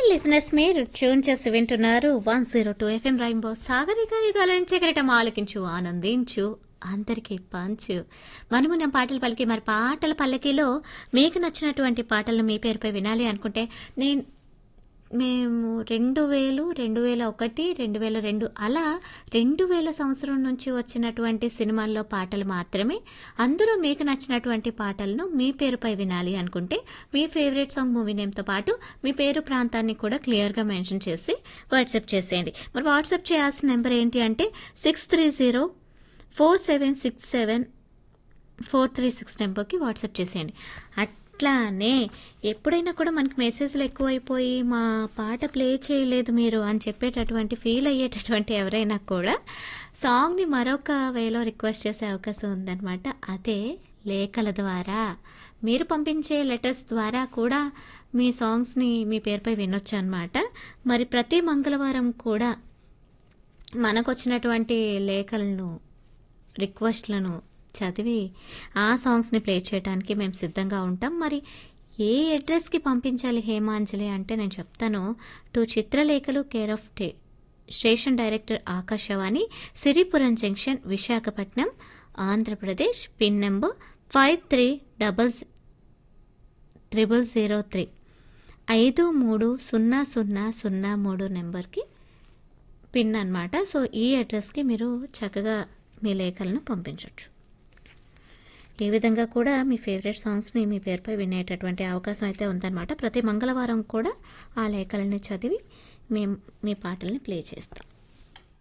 listeners మీరు tune చేసి వింటున్నారు one zero two FM rainbow Sagarika ఇది అలరించే కిరీటం ఆలకించు ఆనందించు అందరికీ పంచు మనము నా పాటలు పలికి మరి పాటల పల్లకిలో మీకు నచ్చినటువంటి పాటలను మీ పేరుపై వినాలి అనుకుంటే నేను మేము రెండు వేలు రెండు వేల ఒకటి రెండు వేల రెండు అలా రెండు వేల సంవత్సరం నుంచి వచ్చినటువంటి సినిమాల్లో పాటలు మాత్రమే అందులో మీకు నచ్చినటువంటి పాటలను మీ పేరుపై వినాలి అనుకుంటే మీ ఫేవరెట్ సాంగ్ మూవీ నేమ్తో పాటు మీ పేరు ప్రాంతాన్ని కూడా క్లియర్గా మెన్షన్ చేసి వాట్సాప్ చేసేయండి మరి వాట్సాప్ చేయాల్సిన నెంబర్ ఏంటి అంటే six three zero four seven six seven four three six నెంబర్కి వాట్సాప్ చేసేయండి అట్లానే ఎప్పుడైనా కూడా మనకి మెసేజ్లు ఎక్కువైపోయి మా పాట ప్లే చేయలేదు మీరు అని చెప్పేటటువంటి ఫీల్ అయ్యేటటువంటి ఎవరైనా కూడా సాంగ్ని మరొక వేలో రిక్వెస్ట్ చేసే అవకాశం ఉందన్నమాట అదే లేఖల ద్వారా మీరు పంపించే లెటర్స్ ద్వారా కూడా మీ సాంగ్స్ని మీ పేరుపై వినొచ్చు అనమాట మరి ప్రతి మంగళవారం కూడా మనకు వచ్చినటువంటి లేఖలను రిక్వెస్ట్లను చదివి ఆ సాంగ్స్ని ప్లే చేయడానికి మేము సిద్ధంగా ఉంటాం మరి ఏ అడ్రస్కి పంపించాలి హేమాంజలి అంటే నేను చెప్తాను టు చిత్రలేఖలు care of the station director Akashvani Siripuram junction Visakhapatnam Andhra Pradesh pin number five three double triple zero three ఐదు మూడు సున్నా సున్నా సున్నా మూడు నెంబర్కి పిన్ అన్నమాట సో ఈ అడ్రస్కి మీరు చక్కగా మీ లేఖలను పంపించవచ్చు ఈ విధంగా కూడా మీ ఫేవరెట్ సాంగ్స్ని మీ పేరుపై వినేటటువంటి అవకాశం అయితే ఉందన్నమాట ప్రతి మంగళవారం కూడా ఆ లేఖలను చదివి మేము మీ పాటల్ని ప్లే చేస్తాం